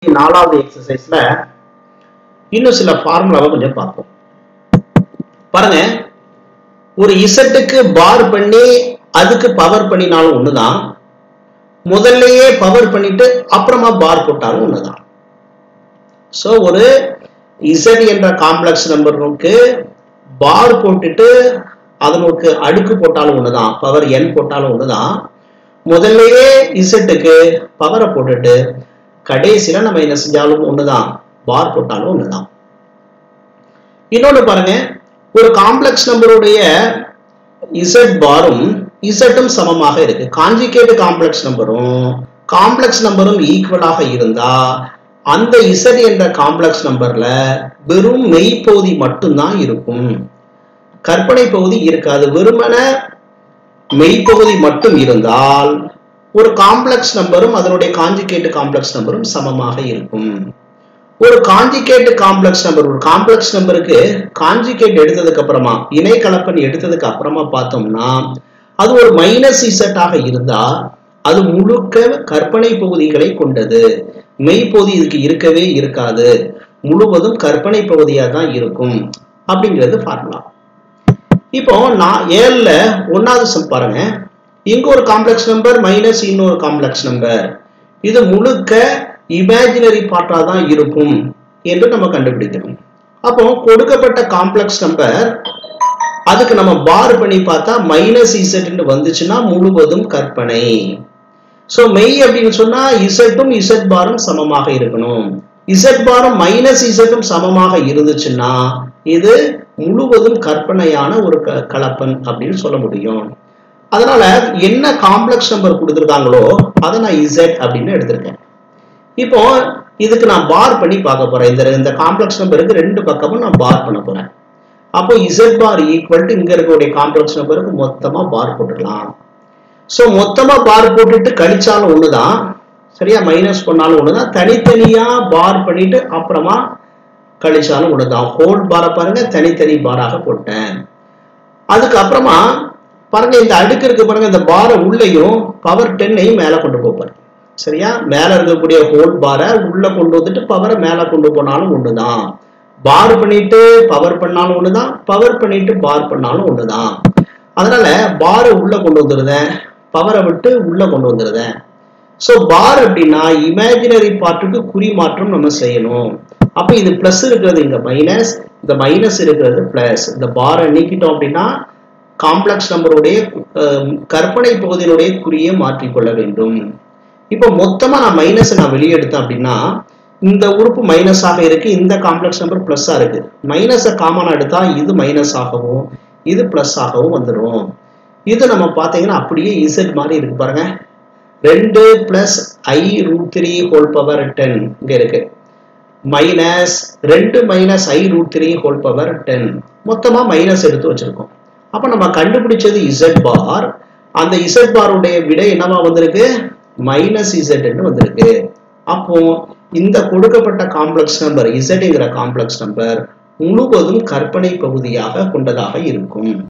நாலாவது எக்ஸசைஸ்ல இன்னும் சில ஃபார்முலாவை கொஞ்சம் பார்ப்போம் பாருங்க ஒரு இசட்டுக்கு பார் பண்ணி அதுக்கு பவர் பண்ணினாலும் ஒண்ணுதான் முதல்லயே பவர் பண்ணிட்டு அப்புறமா பார் போட்டாலும் ஒண்ணுதான் சோ ஒரு இசட் என்ற காம்ப்ளெக்ஸ் நம்பருக்கு பார் போட்டுட்டு அதனுக்கு அடுக்கு போட்டாலும் ஒண்ணுதான் பவர் என் போட்டாலும் ஒண்ணுதான் முதல்லயே இசட்டுக்கு பவரை போட்டுட்டு கடைசியில நம்ம என்ன செஞ்சாலும் ஒண்ணுதான் பார் போட்டாலும் ஒண்ணுதான் இன்னொன்னு பாருங்க ஒரு காம்ப்ளெக்ஸ் நம்பருடைய இசட் பாரும் இசட்டும் சமமாக இருக்கு காஞ்சிகேட் காம்ப்ளெக்ஸ் நம்பரும் காம்ப்ளெக்ஸ் நம்பரும் ஈக்குவலாக இருந்தா அந்த இசட் என்ற காம்ப்ளெக்ஸ் நம்பர்ல வெறும் மெய்ப்பகுதி மட்டும்தான் இருக்கும் கற்பனை பகுதி இருக்காது வெறுமன மெய்ப்பகுதி மட்டும் இருந்தால் ஒரு காம்ப்ளெக்ஸ் நம்பரும் அதனுடைய காஞ்சிகேட் காம்ப்ளெக்ஸ் நம்பரும் சமமாக இருக்கும் ஒரு காஞ்சிகேட் காம்ப்ளெக்ஸ் நம்பர் ஒரு காம்ப்ளெக்ஸ் நம்பருக்கு காஞ்சிகேட் எடுத்ததுக்கு அப்புறமா இணை கலப்பன் எடுத்ததுக்கு அப்புறமா பார்த்தோம்னா அது ஒரு மைனஸ் இசட்டாக இருந்தா அது முழுக்க கற்பனை பகுதிகளை கொண்டது மெய்ப்பகுதி இதுக்கு இருக்கவே இருக்காது முழுவதும் கற்பனை பகுதியா தான் இருக்கும் அப்படிங்கிறது ஃபார்முலா இப்போ நான் ஏழுல ஒன்னாவது சம் பாருங்க இங்க ஒரு காம்ப்ளெக்ஸ் நம்பர் மைனஸ் இன்னொரு காம்ப்ளெக்ஸ் நம்பர் இது முழுக்க இமேஜினரி பார்ட்டா தான் இருக்கும் என்று நம்ம கண்டுபிடிக்கணும் அப்போ கொடுக்கப்பட்ட காம்ப்ளெக்ஸ் நம்பர் அதுக்கு நம்ம பார் பண்ணி பார்த்தா மைனஸ் இசட் வந்துச்சுன்னா முழுவதும் கற்பனை சோ மெய் அப்படின்னு சொன்னா இசட்டும் இசட் பாரும் சமமாக இருக்கணும் இசட் பாரும் மைனஸ் இசட்டும் சமமாக இருந்துச்சுன்னா இது முழுவதும் கற்பனையான ஒரு கலப்பன் அப்படின்னு சொல்ல முடியும் அதனால என்ன காம்ப்ளெக்ஸ் நம்பர் கொடுத்துருக்காங்களோ அதை நான் இசட் அப்படின்னு எடுத்திருக்கேன் இப்போ இதுக்கு நான் பார் பண்ணி பார்க்க போறேன் இந்த இந்த காம்ப்ளெக்ஸ் நம்பருக்கு ரெண்டு பக்கமும் நான் பார் பண்ண போறேன் அப்போ இசட் பார் ஈக்குவல் டு இங்க இருக்கக்கூடிய காம்ப்ளெக்ஸ் நம்பருக்கு மொத்தமா பார் போட்டுக்கலாம் ஸோ மொத்தமா பார் போட்டுட்டு கழிச்சாலும் ஒண்ணுதான் சரியா மைனஸ் பண்ணாலும் ஒண்ணுதான் தனித்தனியா பார் பண்ணிட்டு அப்புறமா கழிச்சாலும் ஒண்ணுதான் ஹோல் பாரை பாருங்க தனித்தனி பாராக போட்டேன் அதுக்கப்புறமா பாருங்க இந்த அடுக்கு இருக்கு பாருங்க இந்த பாரை உள்ளேயும் பவர் டென்னையும் மேல கொண்டு போப்பாரு சரியா மேல இருக்கக்கூடிய ஹோல் பாரை உள்ள கொண்டு வந்துட்டு பவரை மேல கொண்டு போனாலும் ஒண்ணுதான் பார் பண்ணிட்டு பவர் பண்ணாலும் ஒண்ணுதான் பவர் பண்ணிட்டு பார் பண்ணாலும் ஒண்ணுதான் அதனால பாரை உள்ள கொண்டு வந்துருதேன் பவரை விட்டு உள்ள கொண்டு வந்துருதேன் ஸோ பார் அப்படின்னா இமேஜினரி பார்ட்டுக்கு குறி மாற்றம் நம்ம செய்யணும் அப்ப இது பிளஸ் இருக்கிறது இங்க மைனஸ் இந்த மைனஸ் இருக்கிறது பிளஸ் இந்த பாரை நீக்கிட்டோம் அப்படின்னா காம்ப்ளெக்ஸ் நம்பருடைய கற்பனை பகுதியினுடைய குறியை மாற்றிக்கொள்ள வேண்டும் இப்போ மொத்தமா நான் மைனஸ் நான் வெளியே எடுத்தேன் அப்படின்னா இந்த உறுப்பு மைனஸாக இருக்கு இந்த காம்ப்ளெக்ஸ் நம்பர் பிளஸ்ஸா இருக்கு மைனஸை காமனா எடுத்தா இது மைனஸ் ஆகவும் இது பிளஸ் ஆகவும் வந்துடும் இது நம்ம பார்த்தீங்கன்னா அப்படியே இசட் மாதிரி இருக்கு பாருங்க ரெண்டு plus i root three whole power ten இங்க இருக்கு மைனஸ் ரெண்டு minus i root three whole power ten மொத்தமா மைனஸ் எடுத்து வச்சிருக்கோம் அப்ப நம்ம கண்டுபிடிச்சது இசட் பார் அந்த இசட் பாருடைய விடை என்னவா வந்திருக்கு மைனஸ் இசட்னு வந்திருக்கு அப்போ இந்த கொடுக்கப்பட்ட காம்ப்ளெக்ஸ் நம்பர் இசட்ங்கிற காம்ப்ளெக்ஸ் நம்பர் முழுவதும் கற்பனை பகுதியாக கொண்டதாக இருக்கும்